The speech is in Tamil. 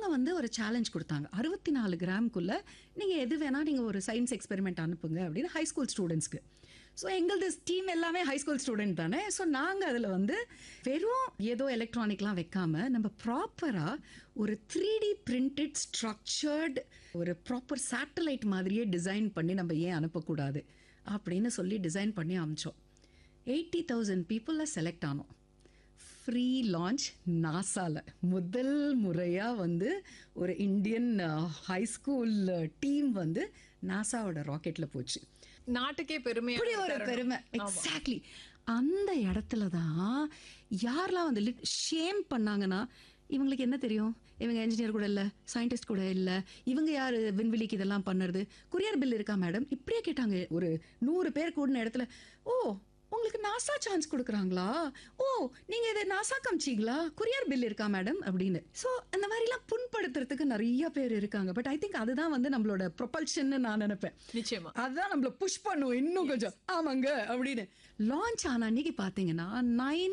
அவங்க வந்து ஒரு சேலஞ்ச் கொடுத்தாங்க அறுபத்தி நாலு கிராம்குள்ள நீங்கள் எது வேணால் நீங்கள் ஒரு சயின்ஸ் எக்ஸ்பெரிமெண்ட் அனுப்புங்க அப்படின்னு ஹை ஸ்கூல் ஸ்டூடெண்ட்ஸ்க்கு ஸோ எங்களது டீம் எல்லாமே ஹை ஸ்கூல் ஸ்டூடெண்ட் தானே ஸோ நாங்கள் அதில் வந்து வெறும் ஏதோ எலக்ட்ரானிக்லாம் வைக்காம நம்ம ப்ராப்பராக ஒரு த்ரீ டி பிரிண்டட் ஸ்ட்ரக்சர்டு ஒரு ப்ராப்பர் சேட்டலைட் மாதிரியே டிசைன் பண்ணி நம்ம ஏன் அனுப்பக்கூடாது அப்படின்னு சொல்லி டிசைன் பண்ணி அமிச்சோம் எயிட்டி தௌசண்ட் பீப்புளில் செலக்ட் ஆனோம் ஃப்ரீ லான்ச் நாசால முதல் முறையாக வந்து ஒரு இந்தியன் ஹை ஸ்கூல் டீம் வந்து நாசாவோட ராக்கெட்டில் போச்சு நாட்டுக்கே பெருமையா இப்படி ஒரு பெருமை எக்ஸாக்ட்லி அந்த இடத்துல தான் யாரெல்லாம் வந்து லிட் ஷேம் பண்ணாங்கன்னா இவங்களுக்கு என்ன தெரியும் இவங்க என்ஜினியர் கூட இல்லை சயின்டிஸ்ட் கூட இல்லை இவங்க யார் விண்வெளிக்கு இதெல்லாம் பண்ணுறது குரியர் பில் இருக்கா மேடம் இப்படியே கேட்டாங்க ஒரு நூறு பேர் கூடின இடத்துல ஓ உங்களுக்கு நாசா சான்ஸ் கொடுக்குறாங்களா ஓ நீங்க இதை நாசா காமிச்சிங்களா குரியர் பில் இருக்கா மேடம் அப்படின்னு ஸோ அந்த மாதிரிலாம் புண்படுத்துறதுக்கு நிறைய பேர் இருக்காங்க பட் ஐ திங்க் அதுதான் வந்து நம்மளோட ப்ரொபல்ஷன் நான் நினைப்பேன் நிச்சயமா அதுதான் நம்மள புஷ் பண்ணும் இன்னும் கொஞ்சம் ஆமாங்க அப்படின்னு லான்ச் ஆன அன்னைக்கு பாத்தீங்கன்னா நைன்